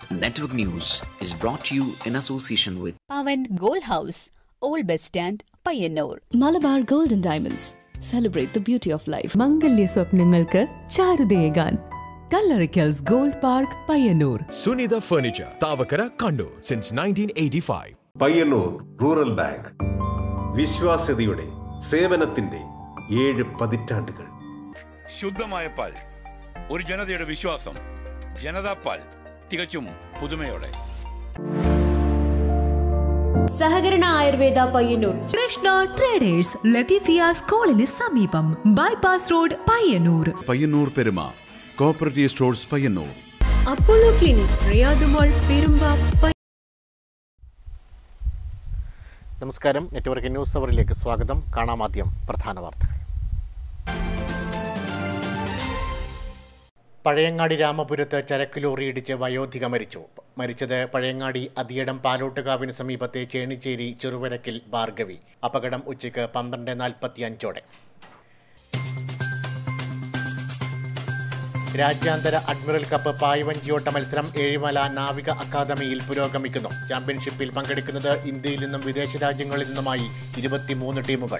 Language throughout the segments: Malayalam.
Network News is brought to you in association with Pavan gold house old bus stand Payyanur Malabar golden diamonds celebrate the beauty of life മംഗല്യ സ്വപ്നങ്ങൾക്ക് ചാരുതയേകാൻ കല്ലറിക്കൽസ് gold park Payyanur Sunitha Furniture, Tavakara, Kannur since 1985. Payyanur rural bank വിശ്വാസ്യതയുടെ സേവനത്തിന്റെ ഏഴ് പതിറ്റാണ്ടുകൾ ശുദ്ധമായ പാൽ ഒരു ജനതയുടെ വിശ്വാസം ജനതാ പാൽ തികച്ചും പുതുമയോടെ സഹകരണ ആയുർവേദ പയ്യന്നൂർ കൃഷ്ണ ട്രേഡേഴ്സ് ലത്തീഫിയ സ്കൂളിന് സമീപം bypass road Payyanur Payyanur Peruma cooperative stores Payyanur Apollo clinic റിയാദുമോൾ പെരുമ്പ നമസ്കാരം നെറ്റ്വർക്ക് ന്യൂസ് അവറിലേക്ക് സ്വാഗതം കാണാം ആദ്യം പ്രധാന വാർത്തകൾ പഴയങ്ങാടി രാമപുരത്ത് ചരക്ക് ലോറി ഇടിച്ച് വയോധിക മരിച്ചു മരിച്ചത് പഴയങ്ങാടി അതിയടം പാലോട്ടുകാവിന് സമീപത്തെ ചേണിച്ചേരി ചെറുവരക്കിൽ ഭാർഗവി അപകടം ഉച്ചയ്ക്ക് പന്ത്രണ്ട് നാൽപ്പത്തി അഞ്ചോടെ രാജ്യാന്തര അഡ്മിറൽ കപ്പ് പായ്വഞ്ചിയോട്ട മത്സരം ഏഴിമല നാവിക അക്കാദമിയിൽ പുരോഗമിക്കുന്നു ചാമ്പ്യൻഷിപ്പിൽ പങ്കെടുക്കുന്നത് ഇന്ത്യയിൽ നിന്നും വിദേശ രാജ്യങ്ങളിൽ നിന്നുമായി ഇരുപത്തിമൂന്ന് ടീമുകൾ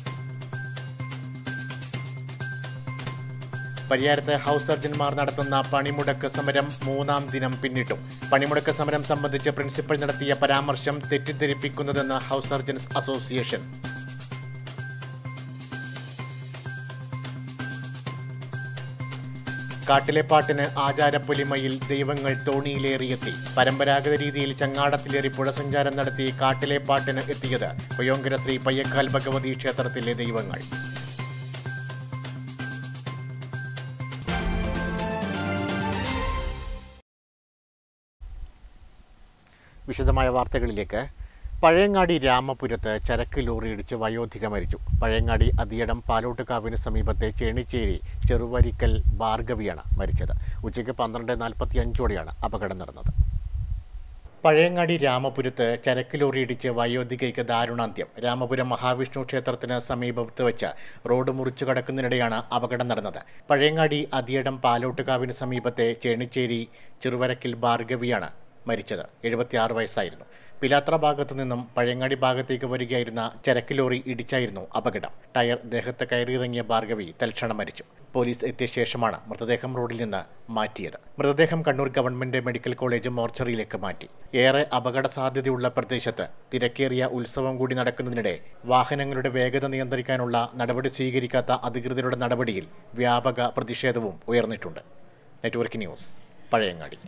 പരിയാരത്ത് ഹൗസ് സർജൻമാർ നടത്തുന്ന പണിമുടക്ക് സമരം മൂന്നാം ദിനം പിന്നിട്ടു പണിമുടക്ക് സമരം സംബന്ധിച്ച് പ്രിൻസിപ്പൽ നടത്തിയ പരാമർശം തെറ്റിദ്ധരിപ്പിക്കുന്നതെന്ന് ഹൗസ് സർജൻസ് അസോസിയേഷൻ കാട്ടിലെ പാട്ടിന് ആചാരപ്പൊലിമയിൽ ദൈവങ്ങൾ തോണിയിലേറിയെത്തി പരമ്പരാഗത രീതിയിൽ ചങ്ങാടത്തിലേറി പുഴസഞ്ചാരം നടത്തി കാട്ടിലെ പാട്ടിന് എത്തിയത് കൊയോങ്കര ശ്രീ പയ്യക്കാൽ ഭഗവതി ക്ഷേത്രത്തിലെ ദൈവങ്ങൾ വിശദമായ വാർത്തകളിലേക്ക് പഴയങ്ങാടി രാമപുരത്ത് ചരക്ക് ലോറി ഇടിച്ച് വയോധിക മരിച്ചു പഴയങ്ങാടി അതിയടം പാലോട്ടുകാവിന് സമീപത്തെ ചേണിച്ചേരി ചെറുവരിക്കൽ ഭാർഗവിയാണ് മരിച്ചത് ഉച്ചയ്ക്ക് പന്ത്രണ്ട് നാൽപ്പത്തി അഞ്ചോടെയാണ് അപകടം നടന്നത് പഴയങ്ങാടി രാമപുരത്ത് ചരക്ക് ലോറി ഇടിച്ച് വയോധികയ്ക്ക് ദാരുണാന്ത്യം രാമപുരം മഹാവിഷ്ണു ക്ഷേത്രത്തിന് സമീപത്ത് വെച്ച് റോഡ് മുറിച്ചു കടക്കുന്നതിനിടെയാണ് അപകടം നടന്നത് പഴയങ്ങാടി അതിയടം പാലോട്ടുകാവിന് സമീപത്തെ ചേണിച്ചേരി ചെറുവരക്കിൽ ഭാർഗവിയാണ് മരിച്ചത് എഴുപത്തിയാറ് വയസ്സായിരുന്നു പിലാത്ര ഭാഗത്തു നിന്നും പഴയങ്ങാടി ഭാഗത്തേക്ക് വരികയായിരുന്ന ചരക്ക് ലോറി ഇടിച്ചായിരുന്നു അപകടം ടയർ ദേഹത്ത് കയറിയിറങ്ങിയ ഭാർഗവി തൽക്ഷണം മരിച്ചു പോലീസ് എത്തിയ ശേഷമാണ് മൃതദേഹം റോഡിൽ നിന്ന് മാറ്റിയത് മൃതദേഹം കണ്ണൂർ ഗവൺമെന്റ് മെഡിക്കൽ കോളേജ് മോർച്ചറിയിലേക്ക് മാറ്റി ഏറെ അപകട സാധ്യതയുള്ള പ്രദേശത്ത് തിരക്കേറിയ ഉത്സവം കൂടി നടക്കുന്നതിനിടെ വാഹനങ്ങളുടെ വേഗത നിയന്ത്രിക്കാനുള്ള നടപടി സ്വീകരിക്കാത്ത അധികൃതരുടെ നടപടിയിൽ വ്യാപക പ്രതിഷേധവും ഉയർന്നിട്ടുണ്ട് നെറ്റ്വർക്ക് ന്യൂസ് പഴയങ്ങാടി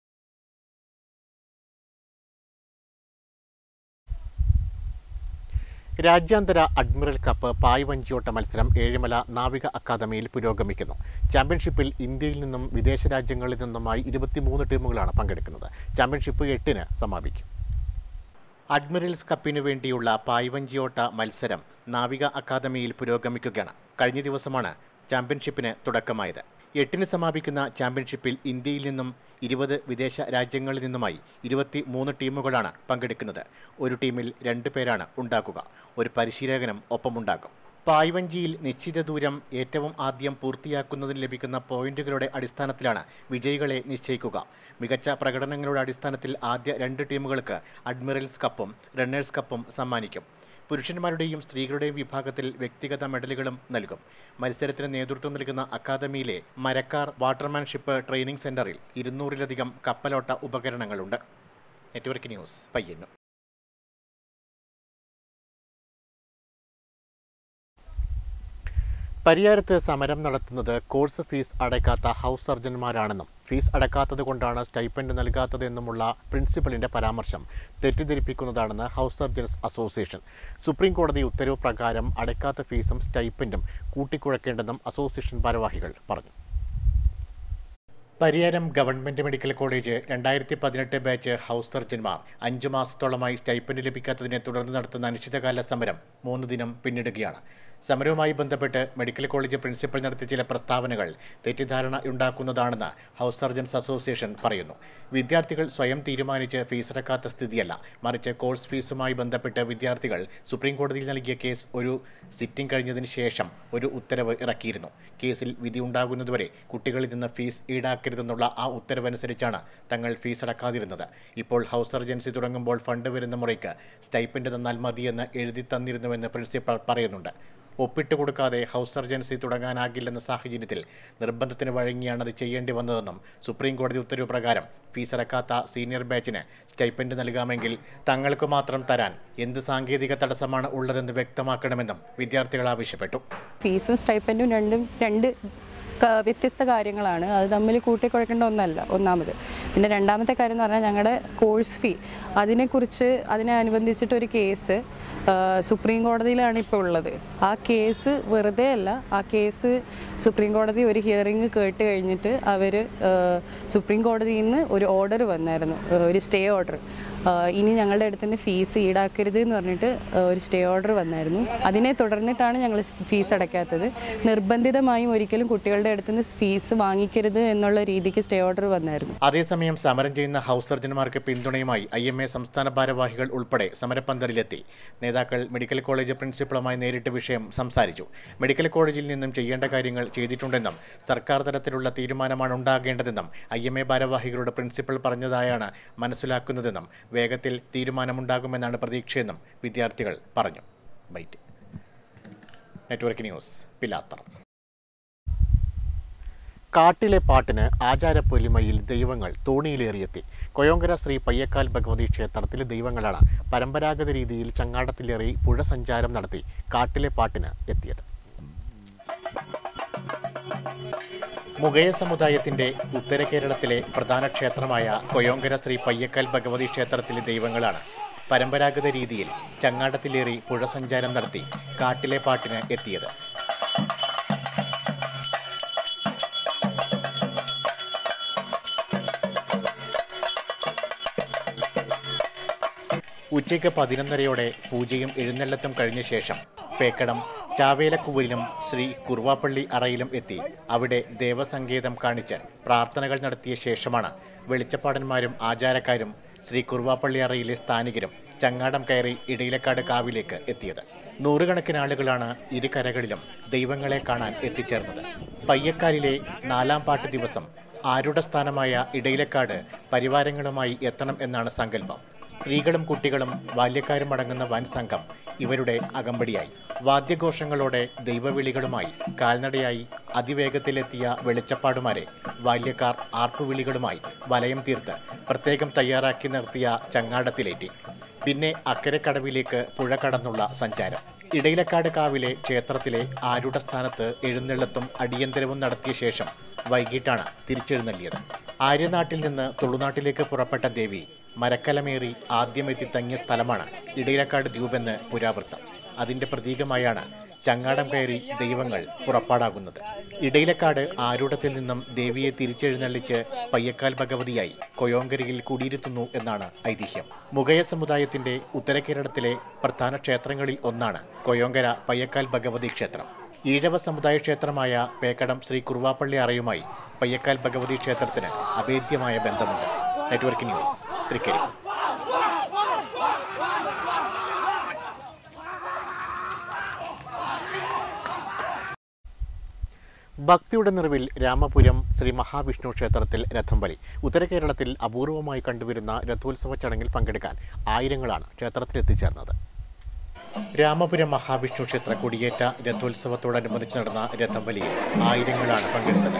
രാജ്യാന്തര അഡ്മിറൽ കപ്പ് പായ്വഞ്ചിയോട്ട മത്സരം ഏഴിമല നാവിക അക്കാദമിയിൽ പുരോഗമിക്കുന്നു ചാമ്പ്യൻഷിപ്പിൽ ഇന്ത്യയിൽ നിന്നും വിദേശ രാജ്യങ്ങളിൽ നിന്നുമായി ഇരുപത്തിമൂന്ന് ടീമുകളാണ് പങ്കെടുക്കുന്നത് ചാമ്പ്യൻഷിപ്പ് എട്ടിന് സമാപിക്കും അഡ്മിറൽസ് കപ്പിനു വേണ്ടിയുള്ള പായ്വഞ്ചിയോട്ട മത്സരം നാവിക അക്കാദമിയിൽ പുരോഗമിക്കുകയാണ് കഴിഞ്ഞ ദിവസമാണ് ചാമ്പ്യൻഷിപ്പിന് തുടക്കമായത് എട്ടിന് സമാപിക്കുന്ന ചാമ്പ്യൻഷിപ്പിൽ ഇന്ത്യയിൽ നിന്നും ഇരുപത് വിദേശ രാജ്യങ്ങളിൽ നിന്നുമായി ഇരുപത്തി മൂന്ന് ടീമുകളാണ് പങ്കെടുക്കുന്നത് ഒരു ടീമിൽ രണ്ട് പേരാണ് ഉണ്ടാക്കുക ഒരു പരിശീലകനും ഒപ്പമുണ്ടാകും പായ്വഞ്ചിയിൽ നിശ്ചിത ദൂരം ഏറ്റവും ആദ്യം പൂർത്തിയാക്കുന്നതിന് ലഭിക്കുന്ന പോയിന്റുകളുടെ അടിസ്ഥാനത്തിലാണ് വിജയികളെ നിശ്ചയിക്കുക മികച്ച പ്രകടനങ്ങളുടെ അടിസ്ഥാനത്തിൽ ആദ്യ രണ്ട് ടീമുകൾക്ക് അഡ്മിറൽസ് കപ്പും റണ്ണേഴ്സ് കപ്പും സമ്മാനിക്കും പുരുഷന്മാരുടെയും സ്ത്രീകളുടെയും വിഭാഗത്തിൽ വ്യക്തിഗത മെഡലുകളും നൽകും മത്സരത്തിന് നേതൃത്വം നൽകുന്ന അക്കാദമിയിലെ മരക്കാർ വാട്ടർമാൻഷിപ്പ് ട്രെയിനിംഗ് സെന്ററിൽ ഇരുന്നൂറിലധികം കപ്പലോട്ട ഉപകരണങ്ങളുണ്ട് നെറ്റ്വർക്ക് ന്യൂസ് പയ്യന്നൂർ പരിയാരത്ത് സമരം നടത്തുന്നത് കോഴ്സ് ഫീസ് അടയ്ക്കാത്ത ഹൗസ് സർജന്മാരാണെന്നും ഫീസ് അടക്കാത്തത് കൊണ്ടാണ് സ്റ്റൈപ്പൻഡ് നൽകാത്തതെന്നുമുള്ള പ്രിൻസിപ്പലിന്റെ പരാമർശം തെറ്റിദ്ധരിപ്പിക്കുന്നതാണെന്ന് ഹൗസ് സർജൻസ് അസോസിയേഷൻ സുപ്രീം കോടതി ഉത്തരവ് പ്രകാരം അടയ്ക്കാത്ത ഫീസും സ്റ്റൈപ്പൻഡും കൂട്ടിക്കുഴക്കേണ്ടെന്നും അസോസിയേഷൻ ഭാരവാഹികൾ പറഞ്ഞു പരിയാരം ഗവൺമെന്റ് മെഡിക്കൽ കോളേജ് രണ്ടായിരത്തി പതിനെട്ട് ബാച്ച് ഹൗസ് സർജന്മാർ അഞ്ചു മാസത്തോളമായി സ്റ്റൈപ്പൻഡ് ലഭിക്കാത്തതിനെ തുടർന്ന് നടത്തുന്ന അനിശ്ചിതകാല സമരം മൂന്ന് ദിനം പിന്നിടുകയാണ് സമരവുമായി ബന്ധപ്പെട്ട് മെഡിക്കൽ കോളേജ് പ്രിൻസിപ്പൽ നടത്തിയ ചില പ്രസ്താവനകൾ തെറ്റിദ്ധാരണ ഉണ്ടാക്കുന്നതാണെന്ന് ഹൗസ് സർജൻസ് അസോസിയേഷൻ പറയുന്നു വിദ്യാർത്ഥികൾ സ്വയം തീരുമാനിച്ച് ഫീസടക്കാത്ത സ്ഥിതിയല്ല മറിച്ച് കോഴ്സ് ഫീസുമായി ബന്ധപ്പെട്ട് വിദ്യാർത്ഥികൾ സുപ്രീം കോടതിയിൽ നൽകിയ കേസ് ഒരു സിറ്റിംഗ് കഴിഞ്ഞതിന് ശേഷം ഒരു ഉത്തരവ് ഇറക്കിയിരുന്നു കേസിൽ വിധി ഉണ്ടാകുന്നതുവരെ കുട്ടികളിൽ നിന്ന് ഫീസ് ഈടാക്കരുതെന്നുള്ള ആ ഉത്തരവനുസരിച്ചാണ് തങ്ങൾ ഫീസ് അടക്കാതിരുന്നത് ഇപ്പോൾ ഹൗസ് സർജൻസി തുടങ്ങുമ്പോൾ ഫണ്ട് വരുന്ന മുറയ്ക്ക് സ്റ്റൈപ്പൻഡ് തന്നാൽ മതിയെന്ന് എഴുതി തന്നിരുന്നുവെന്ന് പ്രിൻസിപ്പൽ പറയുന്നുണ്ട് ഒപ്പിട്ട് കൊടുക്കാതെ ഹൗസ് സർജൻസി തുടങ്ങാനാകില്ലെന്ന സാഹചര്യത്തിൽ നിർബന്ധത്തിന് വഴങ്ങിയാണ് അത് ചെയ്യേണ്ടി വന്നതെന്നും സുപ്രീം കോടതി ഉത്തരവ് പ്രകാരം ഫീസ് അടക്കാത്ത സീനിയർ ബാച്ചിന് സ്റ്റൈപ്പൻഡ് നൽകാമെങ്കിൽ തങ്ങൾക്ക് മാത്രം തരാൻ എന്ത് സാങ്കേതിക തടസ്സമാണ് ഉള്ളതെന്ന് വ്യക്തമാക്കണമെന്നും വിദ്യാർത്ഥികൾ ആവശ്യപ്പെട്ടു ഫീസും സ്റ്റൈപ്പൻറ്റും രണ്ടും രണ്ട് ക- വ്യത്യസ്ത കാര്യങ്ങളാണ് അത് തമ്മിൽ കൂട്ടിക്കുഴക്കേണ്ട ഒന്നല്ല ഒന്നാമത് പിന്നെ രണ്ടാമത്തെ കാര്യം എന്ന് പറഞ്ഞാൽ ഞങ്ങളുടെ കോഴ്സ് ഫീ അതിനെക്കുറിച്ച് അതിനെ അനുബന്ധിച്ചിട്ടൊരു കേസ് ആ, സുപ്രീം കോടതിയിലാണ് ഇപ്പോൾ ഉള്ളത് ആ കേസ് വെറുതെ അല്ല ആ കേസ് സുപ്രീം കോടതി ഒരു ഹിയറിംഗ് കേട്ട് കഴിഞ്ഞിട്ട് അവർ സുപ്രീം കോടതിയിൽ നിന്ന് ഒരു ഓർഡർ വന്നായിരുന്നു ആ, ഒരു സ്റ്റേ ഓർഡർ ഇനി ഞങ്ങളുടെ അടുത്ത് നിന്ന് ഫീസ് ഈടാക്കരുത് എന്ന് പറഞ്ഞിട്ട് ആ, ഒരു സ്റ്റേ ഓർഡർ വന്നായിരുന്നു അതിനെ തുടർന്നിട്ടാണ് ഞങ്ങൾ ഫീസ് അടയ്ക്കാത്തത് നിർബന്ധിതമായും ഒരിക്കലും കുട്ടികളുടെ അടുത്ത് നിന്ന് ഫീസ് വാങ്ങിക്കരുത് എന്നുള്ള രീതിക്ക് സ്റ്റേ ഓർഡർ വന്നായിരുന്നു അതേസമയം സമരം ചെയ്യുന്ന ഹൗസ് സർജന്മാർക്ക് പിന്തുണയുമായി ഐ എം എ സംസ്ഥാന ഭാരവാഹികൾ ഉൾപ്പെടെ സമരപ്പന്തലിലെത്തി നേതാക്കൾ മെഡിക്കൽ കോളേജ് പ്രിൻസിപ്പളുമായി നേരിട്ട് വിഷയം സംസാരിച്ചു മെഡിക്കൽ കോളേജിൽ നിന്നും ചെയ്യേണ്ട കാര്യങ്ങൾ ചെയ്തിട്ടുണ്ടെന്നും സർക്കാർ തലത്തിലുള്ള തീരുമാനമാണ് ഉണ്ടാകേണ്ടതെന്നും ഐ എം എ ഭാരവാഹികളോട് പ്രിൻസിപ്പൽ പറഞ്ഞതായാണ് മനസ്സിലാക്കുന്നതെന്നും വേഗത്തിൽ തീരുമാനമുണ്ടാകുമെന്നാണ് പ്രതീക്ഷയെന്നും വിദ്യാർത്ഥികൾ പറഞ്ഞു ബൈറ്റ് നെറ്റ്വർക്ക് ന്യൂസ് പിലാത്തറ കാട്ടിലെ പാട്ടിന് ആചാരപ്പൊലിമയിൽ ദൈവങ്ങൾ തോണിയിലേറിയെത്തി കൊയോങ്കര ശ്രീ പയ്യക്കാൽ ഭഗവതി ക്ഷേത്രത്തിലെ ദൈവങ്ങളാണ് പരമ്പരാഗത രീതിയിൽ ചങ്ങാടത്തിലേറി പുഴ സഞ്ചാരം നടത്തി കാട്ടിലെ പാട്ടിന് എത്തിയത് മുഗയ സമുദായത്തിന്റെ ഉത്തര കേരളത്തിലെ പ്രധാന ക്ഷേത്രമായ കൊയോങ്കര ശ്രീ പയ്യക്കാൽ ഭഗവതി ക്ഷേത്രത്തിലെ ദൈവങ്ങളാണ് പരമ്പരാഗത രീതിയിൽ ചങ്ങാടത്തിലേറി പുഴ സഞ്ചാരം നടത്തി കാട്ടിലെ പാട്ടിന് എത്തിയത് ഉച്ചയ്ക്ക് പതിനൊന്നരയോടെ പൂജയും എഴുന്നള്ളത്തും കഴിഞ്ഞ ശേഷം പേക്കടം ചാവേലക്കൂവലിലും ശ്രീ കുറുവാപ്പള്ളി അറയിലും എത്തി അവിടെ ദേവസങ്കേതം കാണിച്ച് പ്രാർത്ഥനകൾ നടത്തിയ ശേഷമാണ് വെളിച്ചപ്പാടന്മാരും ആചാരക്കാരും ശ്രീ കുറുവാപ്പള്ളി അറയിലെ സ്ഥാനികരും ചങ്ങാടം കയറി ഇടയിലക്കാട് കാവിലേക്ക് എത്തിയത് നൂറുകണക്കിന് ആളുകളാണ് ഇരു കരകളിലും ദൈവങ്ങളെ കാണാൻ എത്തിച്ചേർന്നത് പയ്യക്കാലിലെ നാലാം പാട്ട് ദിവസം ആരുടെ സ്ഥാനമായ ഇടയിലക്കാട് പരിവാരങ്ങളുമായി എത്തണം എന്നാണ് സങ്കല്പം സ്ത്രീകളും കുട്ടികളും ബാല്യക്കാരും അടങ്ങുന്ന വൻ സംഘം ഇവരുടെ അകമ്പടിയായി വാദ്യഘോഷങ്ങളോടെ ദൈവവിളികളുമായി കാൽനടയായി അതിവേഗത്തിലെത്തിയ വെളിച്ചപ്പാടുമാരെ ബാല്യക്കാർ ആർപ്പുവിളികളുമായി വലയം തീർത്ത് പ്രത്യേകം തയ്യാറാക്കി നിർത്തിയ ചങ്ങാടത്തിലേറ്റി പിന്നെ അക്കരെ കടവിലേക്ക് പുഴ കടന്നുള്ള സഞ്ചാരം ഇടയിലക്കാട് കാവിലെ ക്ഷേത്രത്തിലെ ആരുടെ സ്ഥാനത്ത് എഴുന്നള്ളത്തും അടിയന്തരവും നടത്തിയ ശേഷം വൈകിട്ടാണ് തിരിച്ചെഴുന്നള്ളിയത് ആര്യനാട്ടിൽ നിന്ന് തുളുനാട്ടിലേക്ക് പുറപ്പെട്ട ദേവി മരക്കലമേറി ആദ്യമെത്തി തങ്ങിയ സ്ഥലമാണ് ഇടയിലക്കാട് ദ്വീപെന്ന് പുരാവൃത്തം അതിന്റെ പ്രതീകമായാണ് ചങ്ങാടം കയറി ദൈവങ്ങൾ പുറപ്പാടാകുന്നത് ഇടയിലക്കാട് ആരൂഢത്തിൽ നിന്നും ദേവിയെ തിരിച്ചെഴുന്നള്ളിച്ച് പയ്യക്കാൽ ഭഗവതിയായി കൊയോങ്കരയിൽ കുടിയിരുത്തുന്നു എന്നാണ് ഐതിഹ്യം മുഗയ സമുദായത്തിന്റെ ഉത്തരകേരളത്തിലെ പ്രധാന ക്ഷേത്രങ്ങളിൽ ഒന്നാണ് കൊയോങ്കര പയ്യക്കാൽ ഭഗവതി ക്ഷേത്രം ഈഴവ സമുദായ ക്ഷേത്രമായ പേക്കടം ശ്രീ കുറുവാപ്പള്ളി അറയുമായി പയ്യക്കാൽ ഭഗവതി ക്ഷേത്രത്തിന് അഭേദ്യമായ ബന്ധമുണ്ട് നെറ്റ്വർക്ക് ന്യൂസ് തൃക്കരി ഭക്തിയുടെ നിറവിൽ രാമപുരം ശ്രീ മഹാവിഷ്ണു ക്ഷേത്രത്തിൽ രഥം വലി ഉത്തരകേരളത്തിൽ അപൂർവമായി കണ്ടുവരുന്ന രഥോത്സവ ചടങ്ങിൽ പങ്കെടുക്കാൻ ആയിരങ്ങളാണ് ക്ഷേത്രത്തിൽ എത്തിച്ചേർന്നത് രാമപുരം മഹാവിഷ്ണു ക്ഷേത്ര കൊടിയേറ്റ രഥോത്സവത്തോടനുബന്ധിച്ച് നടന്ന രഥം വലിയിൽ ആയിരങ്ങളാണ് പങ്കെടുത്തത്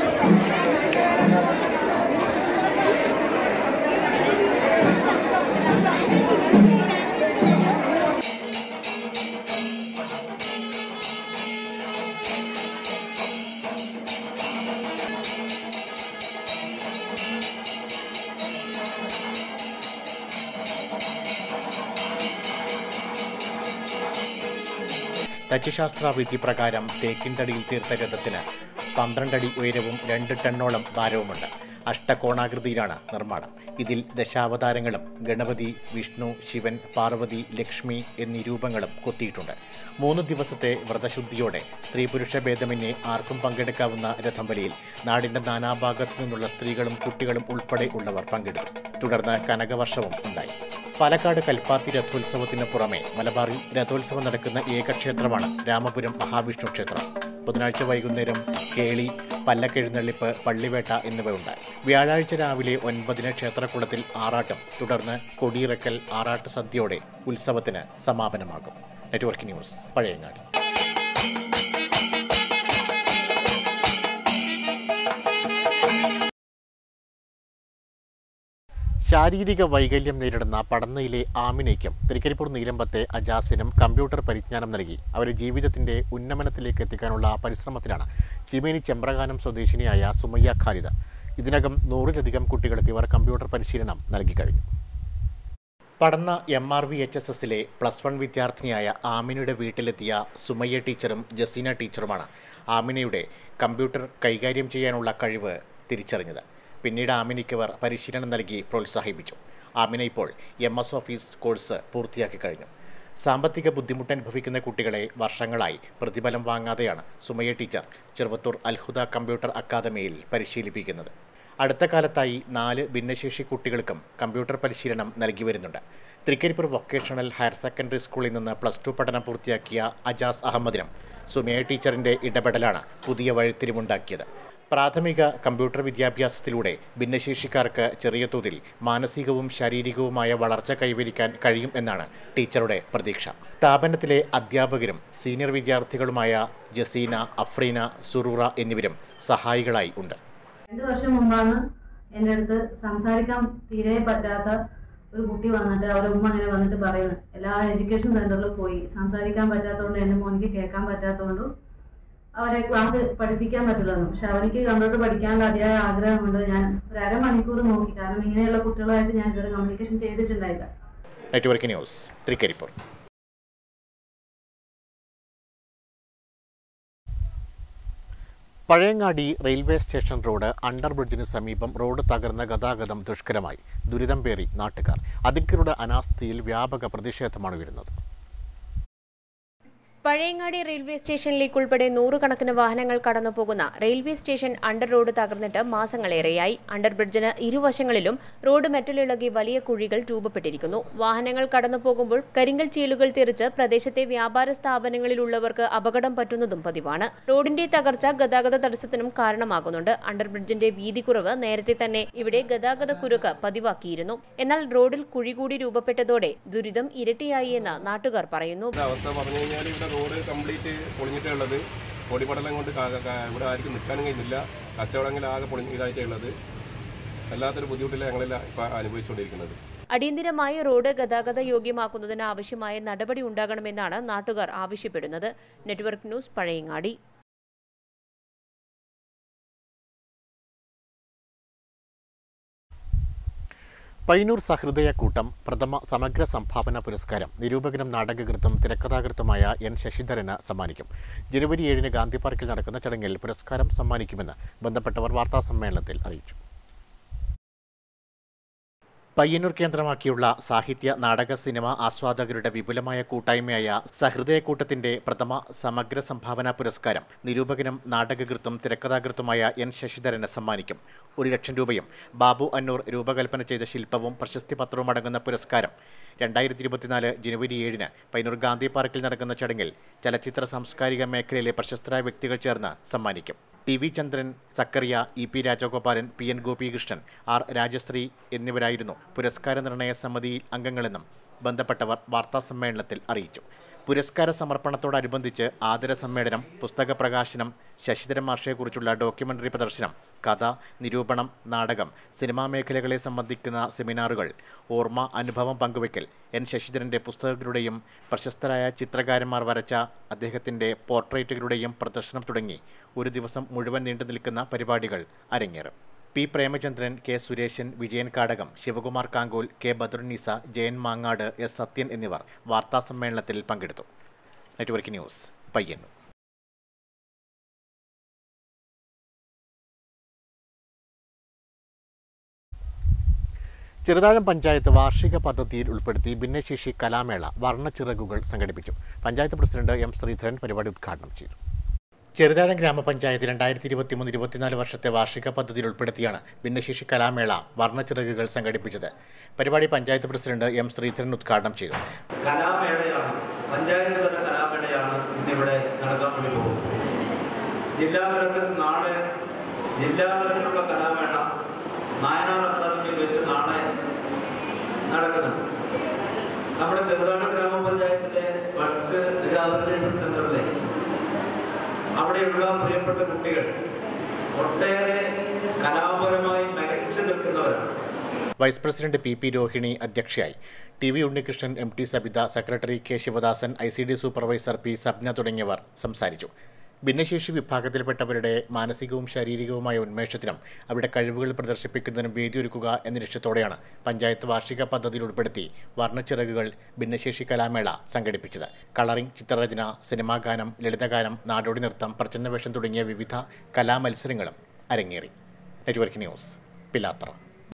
തച്ചുശാസ്ത്ര വിധി പ്രകാരം തേക്കിൻതടിയിൽ തീർത്ത രഥത്തിന് പന്ത്രണ്ടടി ഉയരവും രണ്ട് ടണ്ണോളം ഭാരവുമുണ്ട് അഷ്ടകോണാകൃതിയിലാണ് നിർമ്മാണം ഇതിൽ ദശാവതാരങ്ങളും ഗണപതി വിഷ്ണു ശിവൻ പാർവതി ലക്ഷ്മി എന്നീ രൂപങ്ങളും കൊത്തിയിട്ടുണ്ട് മൂന്ന് ദിവസത്തെ വ്രതശുദ്ധിയോടെ സ്ത്രീ പുരുഷ ഭേദമന്യേ ആർക്കും പങ്കെടുക്കാവുന്ന രഥംബലിയിൽ നാടിന്റെ നാനാഭാഗത്തു നിന്നുള്ള സ്ത്രീകളും കുട്ടികളും ഉൾപ്പെടെ ഉള്ളവർ പങ്കെടുത്തു തുടർന്ന് കനകവർഷവും ഉണ്ടായി പാലക്കാട് കൽപ്പാത്തി രഥോത്സവത്തിന് പുറമെ മലബാറിൽ രഥോത്സവം നടക്കുന്ന ഏക ക്ഷേത്രമാണ് രാമപുരം മഹാവിഷ്ണു ക്ഷേത്രം ബുധനാഴ്ച വൈകുന്നേരം കേളി പല്ലക്കെഴുന്നള്ളിപ്പ് പള്ളിവേട്ട എന്നിവയുണ്ട് വ്യാഴാഴ്ച രാവിലെ ഒൻപതിന് ക്ഷേത്രക്കുളത്തിൽ ആറാട്ടും തുടർന്ന് കൊടിയിറക്കൽ ആറാട്ട് സദ്യയോടെ ഉത്സവത്തിന് സമാപനമാകും നെറ്റ്വർക്ക് ന്യൂസ് പഴയങ്ങാടി ശാരീരിക വൈകല്യം നേരിടുന്ന പടന്നയിലെ ആമിനയ്ക്കും തിരുക്കരിപ്പൂർ നീലമ്പത്തെ അജാസിനും കമ്പ്യൂട്ടർ പരിജ്ഞാനം നൽകി അവരെ ജീവിതത്തിന്റെ ഉന്നമനത്തിലേക്ക് എത്തിക്കാനുള്ള പരിശ്രമത്തിലാണ് ചിമേനി ചെമ്പ്രകാനം സ്വദേശിനിയായ സുമയ്യ ഖാലിദ് ഇതിനകം നൂറിലധികം കുട്ടികൾക്ക് ഇവർ കമ്പ്യൂട്ടർ പരിശീലനം നൽകി കഴിഞ്ഞു Padanna M R V H S എസിലെ പ്ലസ് വൺ വിദ്യാർത്ഥിനിയായ ആമിനയുടെ വീട്ടിലെത്തിയ സുമയ്യ ടീച്ചറും ജസീന ടീച്ചറുമാണ് ആമിനയുടെ കമ്പ്യൂട്ടർ കൈകാര്യം ചെയ്യാനുള്ള കഴിവ് തിരിച്ചറിഞ്ഞത് പിന്നീട് ആമിനയ്ക്കവർ പരിശീലനം നൽകി പ്രോത്സാഹിപ്പിച്ചു ആമിന ഇപ്പോൾ എം എസ് ഓഫീസ് കോഴ്സ് പൂർത്തിയാക്കി കഴിഞ്ഞു സാമ്പത്തിക ബുദ്ധിമുട്ട് അനുഭവിക്കുന്ന കുട്ടികളെ വർഷങ്ങളായി പ്രതിഫലം വാങ്ങാതെയാണ് സുമയ്യ ടീച്ചർ ചെറുവത്തൂർ അൽഹുദ കമ്പ്യൂട്ടർ അക്കാദമിയിൽ പരിശീലിപ്പിക്കുന്നത് അടുത്ത കാലത്തായി നാല് ഭിന്നശേഷി കുട്ടികൾക്കും കമ്പ്യൂട്ടർ പരിശീലനം നൽകി വരുന്നുണ്ട് തൃക്കരിപ്പൂർ വൊക്കേഷണൽ ഹയർ സെക്കൻഡറി സ്കൂളിൽ നിന്ന് പ്ലസ് ടു പഠനം പൂർത്തിയാക്കിയ അജാസ് അഹമ്മദിനും സുമയ ടീച്ചറിന്റെ ഇടപെടലാണ് പുതിയ വഴിത്തിരിവുണ്ടാക്കിയത് പ്രാഥമിക കമ്പ്യൂട്ടർ വിദ്യാഭ്യാസത്തിലൂടെ ഭിന്നശേഷിക്കാർക്ക് ചെറിയ തോതിൽ മാനസികവും ശാരീരികവുമായ വളർച്ച കൈവരിക്കാൻ കഴിയും എന്നാണ് ടീച്ചറുടെ പ്രതീക്ഷ സ്ഥാപനത്തിലെ അധ്യാപകരും സീനിയർ വിദ്യാർത്ഥികളുമായ ജസീന അഫ്രീന സുറൂറ എന്നിവരും സഹായികളായി ഉണ്ട് രണ്ട് വർഷം മുമ്പാണ് എൻ്റെ അടുത്ത് സംസാരിക്കാൻ തീരെ പറ്റാത്ത ഒരു കുട്ടി വന്നിട്ട് അവരുടെ ഉമ്മ അങ്ങനെ വന്നിട്ട് പറയുന്നത് എല്ലാ എഡ്യൂക്കേഷൻ സെന്ററിലും പോയി സംസാരിക്കാൻ പറ്റാത്തതുകൊണ്ട് എൻ്റെ മോനിക്ക് കേൾക്കാൻ പറ്റാത്തതുകൊണ്ടും അവരെ ക്ലാസ് പഠിപ്പിക്കാൻ പറ്റില്ലെന്നു പക്ഷെ അവനിക്ക് കമ്പ്യൂട്ടർ പഠിക്കാനുള്ള അതിയായ ആഗ്രഹമുണ്ട് ഞാൻ ഒരു അരമണിക്കൂർ നോക്കി കാരണം ഇങ്ങനെയുള്ള കുട്ടികളുമായിട്ട് ഞാൻ ഇതുവരെ കമ്മ്യൂണിക്കേഷൻ ചെയ്തിട്ടുണ്ടായില്ല network news Trikaripur Pazhayangadi railway station road under ബ്രിഡ്ജിന് സമീപം റോഡ് തകർന്ന ഗതാഗതം ദുഷ്കരമായി ദുരിതം പേറി നാട്ടുകാർ അധികൃതരുടെ അനാസ്ഥയിൽ വ്യാപക പ്രതിഷേധമാണ് ഉയരുന്നത് പഴയങ്ങാടി റെയിൽവേ സ്റ്റേഷനിലേക്ക് ഉൾപ്പെടെ നൂറുകണക്കിന് വാഹനങ്ങൾ കടന്നു പോകുന്ന റെയിൽവേ സ്റ്റേഷൻ അണ്ടർ റോഡ് തകർന്നിട്ട് മാസങ്ങളേറെയായി അണ്ടർ ബ്രിഡ്ജിന് ഇരുവശങ്ങളിലും റോഡ് മെറ്റലിളകി വലിയ കുഴികൾ രൂപപ്പെട്ടിരിക്കുന്നു വാഹനങ്ങൾ കടന്നു പോകുമ്പോൾ കരിങ്കൽ ചീലുകൾ തെറിച്ച് പ്രദേശത്തെ വ്യാപാര സ്ഥാപനങ്ങളിലുള്ളവർക്ക് അപകടം പറ്റുന്നതും പതിവാണ് റോഡിന്റെ തകർച്ച ഗതാഗത തടസ്സത്തിനും കാരണമാകുന്നുണ്ട് അണ്ടർ ബ്രിഡ്ജിന്റെ വീതി കുറവ് നേരത്തെ തന്നെ ഇവിടെ ഗതാഗത കുരുക്ക് പതിവാക്കിയിരുന്നു എന്നാൽ റോഡിൽ കുഴി കൂടി രൂപപ്പെട്ടതോടെ ദുരിതം ഇരട്ടിയായി എന്ന് നാട്ടുകാർ പറയുന്നു അവസ്ഥ പറഞ്ഞു കഴിഞ്ഞാൽ ഇവിടെ റോഡ് കംപ്ലീറ്റ് പൊളിഞ്ഞിട്ടേ ഉള്ളത് പൊടിപടലം കൊണ്ട് കാ- കാ- ഇവിടെ ആർക്കും നിൽക്കാനും കഴിയുന്നില്ല കച്ചവടങ്ങൾ ആകെ പൊളിഞ്ഞ് ഇതായിട്ടേ ഉള്ളത് വല്ലാത്തൊരു ബുദ്ധിമുട്ടില്ല ഞങ്ങളെല്ലാം ഇപ്പം അനുഭവിച്ചുകൊണ്ടിരിക്കുന്നത് അടിയന്തിരമായി റോഡ് ഗതാഗത യോഗ്യമാക്കുന്നതിന് ആവശ്യമായ നടപടി ഉണ്ടാകണമെന്നാണ് നാട്ടുകാർ ആവശ്യപ്പെടുന്നത് നെറ്റ്വർക്ക് ന്യൂസ് പഴയങ്ങാടി പയ്യന്നൂർ സഹൃദയ കൂട്ടം പ്രഥമ സമഗ്ര സംഭാവന പുരസ്കാരം നിരൂപകനും നാടകകൃത്തും തിരക്കഥാകൃത്തുമായ എൻ ശശിധരന് സമ്മാനിക്കും ജനുവരി ഏഴിന് ഗാന്ധി പാർക്കിൽ നടക്കുന്ന ചടങ്ങിൽ പുരസ്കാരം സമ്മാനിക്കുമെന്ന് ബന്ധപ്പെട്ടവർ വാർത്താസമ്മേളനത്തിൽ അറിയിച്ചു പയ്യന്നൂർ കേന്ദ്രമാക്കിയുള്ള സാഹിത്യ നാടക സിനിമ ആസ്വാദകരുടെ വിപുലമായ കൂട്ടായ്മയായ സഹൃദയക്കൂട്ടത്തിന്റെ പ്രഥമ സമഗ്ര സംഭാവന പുരസ്കാരം നിരൂപകനും നാടകകൃത്തും തിരക്കഥാകൃത്തുമായ എൻ ശശിധരന് സമ്മാനിക്കും ഒരു ലക്ഷം രൂപയും ബാബു അന്നൂർ രൂപകൽപ്പന ചെയ്ത ശില്പവും പ്രശസ്തി പത്രവും അടങ്ങുന്ന പുരസ്കാരം രണ്ടായിരത്തി ഇരുപത്തിനാല് ജനുവരി ഏഴിന് പയ്യന്നൂർ ഗാന്ധി പാർക്കിൽ നടക്കുന്ന ചടങ്ങിൽ ചലച്ചിത്ര സാംസ്കാരിക മേഖലയിലെ പ്രശസ്തരായ വ്യക്തികൾ ചേർന്ന് സമ്മാനിക്കും T V Chandran Zacharia E P Rajagopalan P N Gopikrishnan R Rajasree എന്നിവരായിരുന്നു പുരസ്കാര നിർണയ സമിതി അംഗങ്ങളെന്നും ബന്ധപ്പെട്ടവർ വാർത്താസമ്മേളനത്തിൽ അറിയിച്ചു പുരസ്കാര സമർപ്പണത്തോടനുബന്ധിച്ച് ആദര സമ്മേളനം പുസ്തക പ്രകാശനം ശശിധരൻ മാഷയെക്കുറിച്ചുള്ള ഡോക്യുമെന്ററി പ്രദർശനം കഥ നിരൂപണം നാടകം സിനിമാ മേഖലകളെ സംബന്ധിക്കുന്ന സെമിനാറുകൾ ഓർമ്മ അനുഭവം പങ്കുവയ്ക്കൽ എൻ ശശിധരൻ്റെ പുസ്തകങ്ങളുടെയും പ്രശസ്തരായ ചിത്രകാരന്മാർ വരച്ച അദ്ദേഹത്തിൻ്റെ പോർട്രേറ്റുകളുടെയും പ്രദർശനം തുടങ്ങി ഒരു ദിവസം മുഴുവൻ നീണ്ടു നിൽക്കുന്ന പരിപാടികൾ അരങ്ങേറും P Premachandran K Suresan Vijayan Kadakam Sivakumar Kankol K Badarunnisa Jayan Mangad S Sathyan എന്നിവർ വാർത്താസമ്മേളനത്തിൽ പങ്കെടുത്തു നെറ്റ്വർക്ക് ന്യൂസ് പയ്യന്നൂർ ചെറുതാഴം പഞ്ചായത്ത് വാർഷിക പദ്ധതിയിൽ ഉൾപ്പെടുത്തി ഭിന്നശേഷി കലാമേള വർണ്ണച്ചിറകുകൾ സംഘടിപ്പിച്ചു പഞ്ചായത്ത് പ്രസിഡന്റ് എം ശ്രീധരൻ പരിപാടി ഉദ്ഘാടനം ചെയ്തു ചെറുതാഴം ഗ്രാമപഞ്ചായത്ത് രണ്ടായിരത്തി ഇരുപത്തി മൂന്ന് ഇരുപത്തിനാല് വർഷത്തെ വാർഷിക പദ്ധതിയിൽ ഉൾപ്പെടുത്തിയാണ് ഭിന്നശേഷി കലാമേള വർണ്ണച്ചിറകുകൾ സംഘടിപ്പിച്ചത് പരിപാടി പഞ്ചായത്ത് പ്രസിഡന്റ് എം ശ്രീധരൻ ഉദ്ഘാടനം ചെയ്തു കലാമേളയാണ് പഞ്ചായത്ത് തല കലാമേളയാണ് ഇന്നിവിടെ നടക്കാൻ വേണ്ടി പോകുന്നത് ജില്ലാതലത്തിൽ നാളെ ജില്ലാതലത്തിലുള്ള കലാമേള നായനാർ അക്കാദമിയിൽ വെച്ച് നാളെ നടക്കുന്നുണ്ട് നമ്മുടെ ചെറുതാഴം ഗ്രാമപഞ്ചായത്തിലെ ബഡ്സ് റിഹാബിലിറ്റേഷൻ സെന്ററിലെ അവിടെയുള്ള പ്രിയപ്പെട്ട കുട്ടികൾ ഒട്ടേറെ കലാപരമായി മികച്ചു നിൽക്കുന്നവരാണ് vice president P P Rohini അധ്യക്ഷയായി T V Unnikrishnan M T Sabitha secretary K Sivadasan I C D supervisor P Sabna തുടങ്ങിയവർ സംസാരിച്ചു ഭിന്നശേഷി വിഭാഗത്തിൽപ്പെട്ടവരുടെ മാനസികവും ശാരീരികവുമായ ഉന്മേഷത്തിനും അവരുടെ കഴിവുകൾ പ്രദർശിപ്പിക്കുന്നതിനും വേദിയൊരുക്കുക എന്ന ലക്ഷ്യത്തോടെയാണ് പഞ്ചായത്ത് വാർഷിക പദ്ധതിയിൽ ഉൾപ്പെടുത്തി വർണ്ണച്ചിറകുകൾ ഭിന്നശേഷി കലാമേള സംഘടിപ്പിച്ചത് കളറിംഗ് ചിത്രരചന സിനിമാ ഗാനം ലളിതഗാനം നാടോടി നൃത്തം പ്രച്ഛന്നവേഷം തുടങ്ങിയ വിവിധ കലാമത്സരങ്ങളും അരങ്ങേറി നെറ്റ്വർക്ക് ന്യൂസ് പിലാത്തറ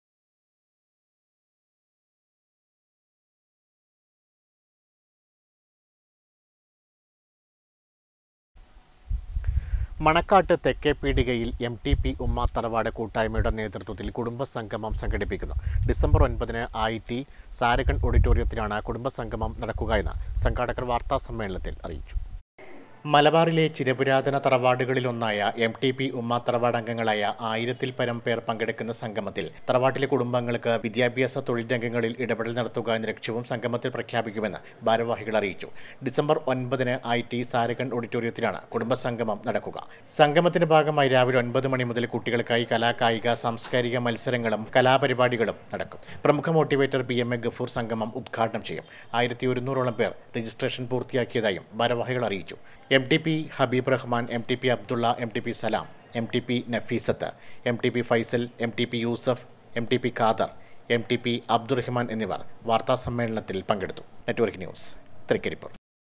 മണക്കാട്ട് തെക്കേ പീടികയിൽ എം ടി പി ഉമ്മ തറവാട് കൂട്ടായ്മയുടെ നേതൃത്വത്തിൽ കുടുംബസംഗമം സംഘടിപ്പിക്കുന്നു ഡിസംബർ ഒൻപതിന് ഐ ടി സാരകൺ ഓഡിറ്റോറിയത്തിലാണ് കുടുംബസംഗമം നടക്കുക എന്ന് സംഘാടകർ വാർത്താ സമ്മേളനത്തിൽ അറിയിച്ചു മലബാറിലെ ചിരപുരാതന തറവാടുകളിലൊന്നായ എം ടി പി ഉമ്മ തറവാട് അംഗങ്ങളായ ആയിരത്തിൽ പരം പേർ പങ്കെടുക്കുന്ന സംഗമത്തിൽ തറവാട്ടിലെ കുടുംബങ്ങൾക്ക് വിദ്യാഭ്യാസ തൊഴിൽ രംഗങ്ങളിൽ ഇടപെടൽ നടത്തുക എന്ന ലക്ഷ്യവും സംഗമത്തിൽ പ്രഖ്യാപിക്കുമെന്ന് ഭാരവാഹികൾ അറിയിച്ചു ഡിസംബർ ഒൻപതിന് ഐ ടി സാരകൺ ഓഡിറ്റോറിയത്തിലാണ് കുടുംബസംഗമം നടക്കുക സംഗമത്തിന്റെ ഭാഗമായി രാവിലെ ഒൻപത് മണി മുതൽ കുട്ടികൾക്കായി കലാ കായിക സാംസ്കാരിക മത്സരങ്ങളും കലാപരിപാടികളും നടക്കും പ്രമുഖ motivator P M A Gafoor സംഗമം ഉദ്ഘാടനം ചെയ്യും ആയിരത്തി ഒരുന്നൂറോളം പേർ രജിസ്ട്രേഷൻ പൂർത്തിയാക്കിയതായും ഭാരവാഹികൾ അറിയിച്ചു M T P Habeeb Rahman M T P Abdulla M T P Salam M T P Nafeesath M T P Faisal M T P Yusuf M T P Khader M T P Abdurahman എന്നിവർ വാർത്താ സമ്മേളനത്തിൽ പങ്കെടുത്തു network news Trikaripur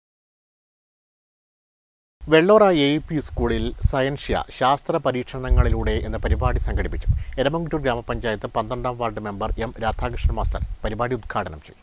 Vellora A P സ്കൂളിൽ സയൻഷ്യ ശാസ്ത്ര പരീക്ഷണങ്ങളിലൂടെ എന്ന പരിപാടി സംഘടിപ്പിച്ചു എരമംകുറ്റൂർ ഗ്രാമപഞ്ചായത്ത് പന്ത്രണ്ടാം ward member M Radhakrishnan master പരിപാടി ഉദ്ഘാടനം ചെയ്തു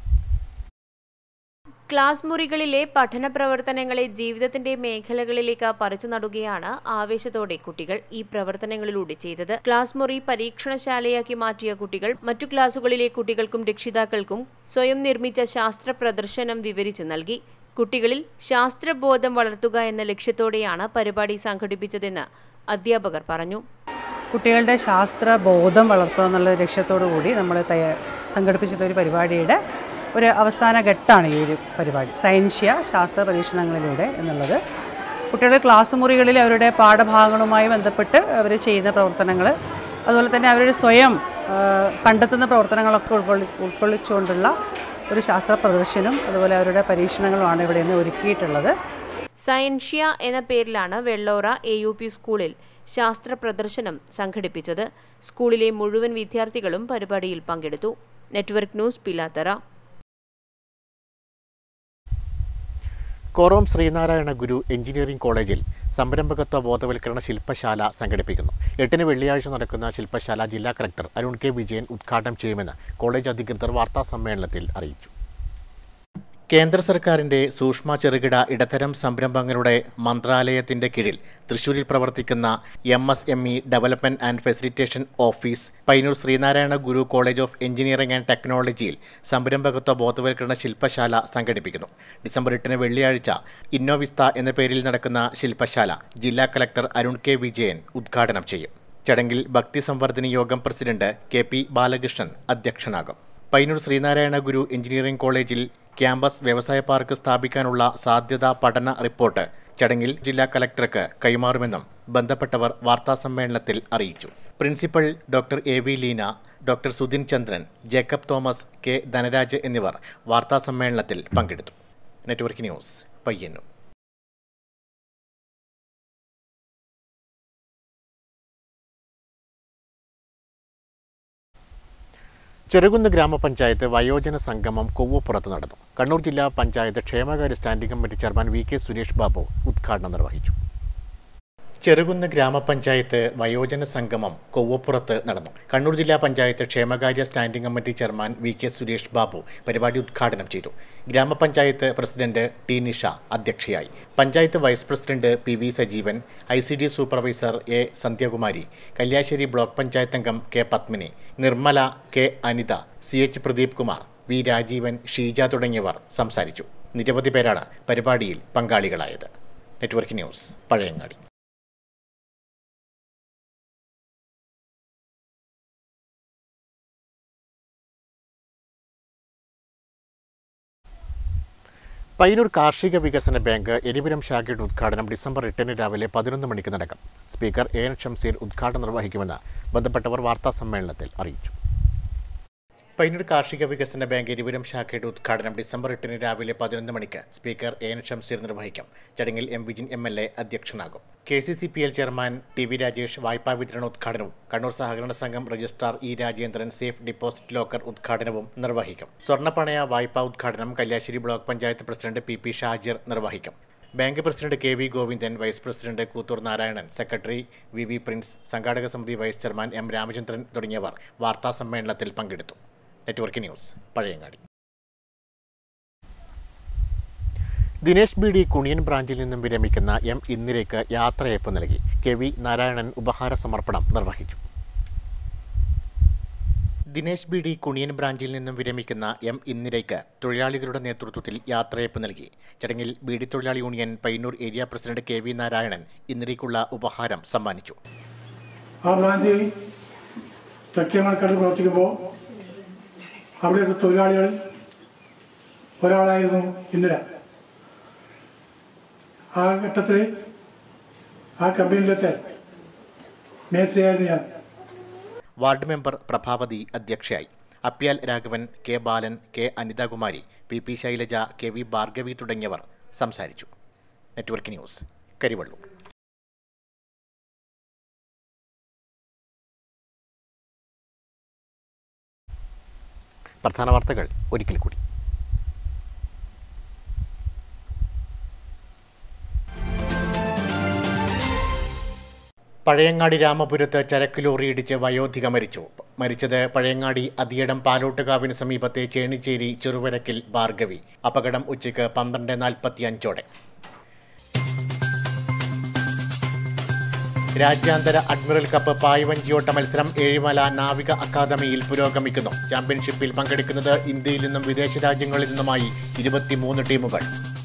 ക്ലാസ് മുറികളിലെ പഠന പ്രവർത്തനങ്ങളെ ജീവിതത്തിന്റെ മേഖലകളിലേക്ക് പറിച്ചു നടുകയാണ് ആവേശത്തോടെ കുട്ടികൾ ഈ പ്രവർത്തനങ്ങളിലൂടെ ചെയ്തത് ക്ലാസ് മുറി പരീക്ഷണശാലയാക്കി മാറ്റിയ കുട്ടികൾ മറ്റു ക്ലാസുകളിലെ കുട്ടികൾക്കും രക്ഷിതാക്കൾക്കും സ്വയം നിർമ്മിച്ച ശാസ്ത്ര പ്രദർശനം വിവരിച്ചു നൽകി കുട്ടികളിൽ ശാസ്ത്രബോധം വളർത്തുക എന്ന ലക്ഷ്യത്തോടെയാണ് പരിപാടി സംഘടിപ്പിച്ചതെന്ന് അധ്യാപകർ പറഞ്ഞു കുട്ടികളുടെ ശാസ്ത്ര ബോധം വളർത്തുക എന്നുള്ള ലക്ഷ്യത്തോടു കൂടി നമ്മൾ തയ്യ സംഘടിപ്പിച്ചിട്ടുള്ള ഒരു പരിപാടിയുടെ ഒരു അവസാന ഘട്ടമാണ് ഈ ഒരു പരിപാടി സയൻഷ്യ ശാസ്ത്ര പരീക്ഷണങ്ങളിലൂടെ എന്നുള്ളത് കുട്ടികളുടെ ക്ലാസ് മുറികളിൽ അവരുടെ പാഠഭാഗങ്ങളുമായി ബന്ധപ്പെട്ട് അവർ ചെയ്യുന്ന പ്രവർത്തനങ്ങൾ അതുപോലെ തന്നെ അവരുടെ സ്വയം ആ, കണ്ടെത്തുന്ന പ്രവർത്തനങ്ങളൊക്കെ ഉൾക്കൊള്ളി ഉൾക്കൊള്ളിച്ചുകൊണ്ടുള്ള ഒരു ശാസ്ത്ര പ്രദർശനം അതുപോലെ അവരുടെ പരീക്ഷണങ്ങളുമാണ് ഇവിടെ നിന്ന് ഒരുക്കിയിട്ടുള്ളത് സയൻഷ്യ എന്ന പേരിലാണ് വെള്ളോറ എ യു പി സ്കൂളിൽ ശാസ്ത്ര പ്രദർശനം സംഘടിപ്പിച്ചത് സ്കൂളിലെ മുഴുവൻ വിദ്യാർത്ഥികളും പരിപാടിയിൽ പങ്കെടുത്തു network news Pilathara Korom Sreenarayana Guru engineering കോളേജിൽ സംരംഭകത്വ ബോധവൽക്കരണ ശില്പശാല സംഘടിപ്പിക്കുന്നു എട്ടിന് വെള്ളിയാഴ്ച നടക്കുന്ന ശില്പശാല ജില്ലാ കളക്ടർ അരുൺ കെ വിജയൻ ഉദ്ഘാടനം ചെയ്യുമെന്ന് കോളേജ് അധികൃതർ വാർത്താ സമ്മേളനത്തിൽ അറിയിച്ചു കേന്ദ്ര സർക്കാരിന്റെ സൂക്ഷ്മ ചെറുകിട ഇടത്തരം സംരംഭങ്ങളുടെ മന്ത്രാലയത്തിന്റെ കീഴിൽ തൃശൂരിൽ പ്രവർത്തിക്കുന്ന M S M E development and facilitation office Painur Sreenarayana Guru college of engineering and ടെക്നോളജിയിൽ സംരംഭകത്വ ബോധവൽക്കരണ ശില്പശാല സംഘടിപ്പിക്കുന്നു ഡിസംബർ എട്ടിന് വെള്ളിയാഴ്ച ഇന്നോവിസ്ത എന്ന പേരിൽ നടക്കുന്ന ശില്പശാല ജില്ലാ കലക്ടർ അരുൺ കെ വിജയൻ ഉദ്ഘാടനം ചെയ്യും ചടങ്ങിൽ ഭക്തി സംവർദ്ധനി യോഗം പ്രസിഡന്റ് കെ പി ബാലകൃഷ്ണൻ അധ്യക്ഷനാകും പൈനൂർ ശ്രീനാരായണ ഗുരു എഞ്ചിനീയറിംഗ് കോളേജിൽ ക്യാമ്പസ് വ്യവസായ പാർക്ക് സ്ഥാപിക്കാനുള്ള സാധ്യതാ പഠന റിപ്പോർട്ട് ചടങ്ങിൽ ജില്ലാ കലക്ടർക്ക് കൈമാറുമെന്നും ബന്ധപ്പെട്ടവർ വാർത്താസമ്മേളനത്തിൽ അറിയിച്ചു principal doctor A V Leena doctor Sudhin Chandran Jacob Thomas K Dhanaraj എന്നിവർ വാർത്താസമ്മേളനത്തിൽ പങ്കെടുത്തു നെറ്റ്വർക്ക് ന്യൂസ് പയ്യന്നൂർ ചെറുകുന്ന് ഗ്രാമപഞ്ചായത്ത് വയോജന സംഗമം കൊവ്വപ്പുറത്ത് നടന്നു കണ്ണൂർ ജില്ലാ പഞ്ചായത്ത് ക്ഷേമകാര്യ standing committee chairman V K Suresh Babu ഉദ്ഘാടനം നിർവഹിച്ചു ചെറുകുന്ന് ഗ്രാമപഞ്ചായത്ത് വയോജന സംഗമം കൊവ്വപ്പുറത്ത് നടന്നു കണ്ണൂർ ജില്ലാ പഞ്ചായത്ത് ക്ഷേമകാര്യ standing committee chairman V K Suresh Babu പരിപാടി ഉദ്ഘാടനം ചെയ്തു ഗ്രാമപഞ്ചായത്ത് പ്രസിഡന്റ് ടി നിഷ അധ്യക്ഷയായി panchayat vice president P V Sajeevan I C D supervisor A Sandhyakumari Kalliasseri block panchayat അംഗം K Padmini Nirmala K Anitha C H Pradeep Kumar V Rajeevan Sheeja തുടങ്ങിയവർ സംസാരിച്ചു നിരവധി പേരാണ് പരിപാടിയിൽ പങ്കാളികളായത് നെറ്റ്വർക്ക് ന്യൂസ് പഴയങ്ങാടി പയ്യന്നൂർ കാർഷിക വികസന ബാങ്ക് എരിപുരം ശാഖയുടെ ഉദ്ഘാടനം ഡിസംബർ എട്ടിന് രാവിലെ പതിനൊന്ന് മണിക്ക് നടക്കും സ്പീക്കർ എ എൻ ഷംസീർ ഉദ്ഘാടനം നിർവഹിക്കുമെന്ന് ബന്ധപ്പെട്ടവർ വാർത്താ സമ്മേളനത്തിൽ അറിയിച്ചു പയ്യന്നൂർ കാർഷിക വികസന ബാങ്ക് എരിപുരം ശാഖയുടെ ഉദ്ഘാടനം ഡിസംബർ എട്ടിന് രാവിലെ പതിനൊന്ന് മണിക്ക് സ്പീക്കർ എ എൻ ഷംസീർ നിർവഹിക്കും ചടങ്ങിൽ M Vijin M L A അധ്യക്ഷനാകും K C C P L chairman T V Rajesh വായ്പാ വിതരണോദ്ഘാടനവും കണ്ണൂർ സഹകരണ സംഘം registrar E Rajendran safe deposit locker ഉദ്ഘാടനവും നിർവഹിക്കും സ്വർണ്ണപ്പണയ വായ്പാ ഉദ്ഘാടനം Kalliasseri block panchayat president P P Shajir നിർവഹിക്കും bank president K V Govindan vice president Koothur Narayanan secretary V V Prince സംഘാടക സമിതി വൈസ് ചെയർമാൻ എം രാമചന്ദ്രൻ തുടങ്ങിയവർ വാർത്താ സമ്മേളനത്തിൽ പങ്കെടുത്തു network news Pazhayangadi Dinesh B D Kuniyan ബ്രാഞ്ചിൽ നിന്നും വിരമിക്കുന്ന എം ഇന്ദിരയ്ക്ക് യാത്രയയപ്പ് നൽകി കെ വി നാരായണൻ ഉപഹാര സമർപ്പണം നിർവഹിച്ചു ദിനേശ് ബി ഡി കുണിയൻ ബ്രാഞ്ചിൽ നിന്നും വിരമിക്കുന്ന എം ഇന്ദിരയ്ക്ക് തൊഴിലാളികളുടെ നേതൃത്വത്തിൽ യാത്രയയപ്പ് നൽകി ചടങ്ങിൽ ബി ഡി തൊഴിലാളി union Payyanur area president K V Narayanan ഇന്ദിരയ്ക്കുള്ള ഉപഹാരം സമ്മാനിച്ചു ആ ബ്രാഞ്ച് തെക്കേ മണക്കാട് പ്രവർത്തിക്കുമ്പോൾ അവിടുത്തെ തൊഴിലാളികളിൽ ഒരാളായിരുന്നു ഇന്ദിര ആ ഘട്ടത്തിൽ ആ കമ്പനിയിലത്തെ മേസ്ത്രിയായിരുന്നു ഞാൻ വാർഡ് മെമ്പർ പ്രഭാവതി അധ്യക്ഷയായി Apyal Raghavan K Balan K Anithakumari P P Shailaja K V Bhargavi തുടങ്ങിയവർ സംസാരിച്ചു നെറ്റ്വർക്ക് ന്യൂസ് കരിവള്ളൂർ പ്രധാന വാർത്തകൾ ഒരിക്കൽ കൂടി പഴയങ്ങാടി രാമപുരത്ത് ചരക്ക് ലോറി ഇടിച്ച് വയോധിക മരിച്ചു മരിച്ചത് പഴയങ്ങാടി അതിയടം പാലോട്ടുകാവിന് സമീപത്തെ ചേണിച്ചേരി ചെറുവരക്കിൽ ഭാർഗവി അപകടം ഉച്ചയ്ക്ക് പന്ത്രണ്ട് നാൽപ്പത്തി അഞ്ചോടെ രാജ്യാന്തര അഡ്മിറൽ കപ്പ് പായ്വഞ്ചിയോട്ട മത്സരം ഏഴിമല നാവിക അക്കാദമിയിൽ പുരോഗമിക്കുന്നു ചാമ്പ്യൻഷിപ്പിൽ പങ്കെടുക്കുന്നത് ഇന്ത്യയിൽ നിന്നും വിദേശ രാജ്യങ്ങളിൽ നിന്നുമായി ഇരുപത്തിമൂന്ന് ടീമുകൾ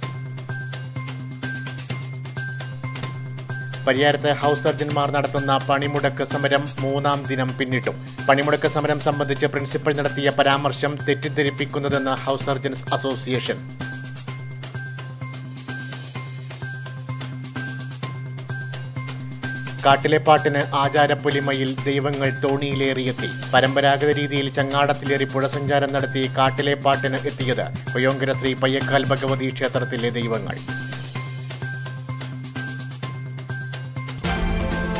പരിയാരത്ത് ഹൗസ് സർജൻമാർ നടത്തുന്ന പണിമുടക്ക് സമരം മൂന്നാം ദിനം പിന്നിട്ടു പണിമുടക്ക് സമരം സംബന്ധിച്ച് പ്രിൻസിപ്പൽ നടത്തിയ പരാമർശം തെറ്റിദ്ധരിപ്പിക്കുന്നതെന്ന് ഹൗസ് സർജൻസ് അസോസിയേഷൻ കാട്ടിലെ പാട്ടിന് ആചാരപ്പൊലിമയിൽ ദൈവങ്ങൾ തോണിയിലേറിയെത്തി പരമ്പരാഗത രീതിയിൽ ചങ്ങാടത്തിലേറി പുഴസഞ്ചാരം നടത്തി കാട്ടിലെ പാട്ടിന് എത്തിയത് കൊയോങ്കര ശ്രീ പയ്യക്കാൽ ഭഗവതി ക്ഷേത്രത്തിലെ ദൈവങ്ങൾ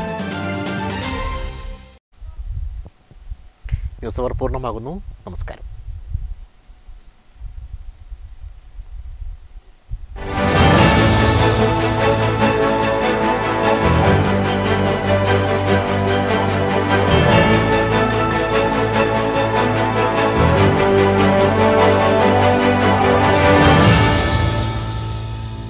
ന്യൂസ് അവർ പൂർണ്ണമാകുന്നു നമസ്കാരം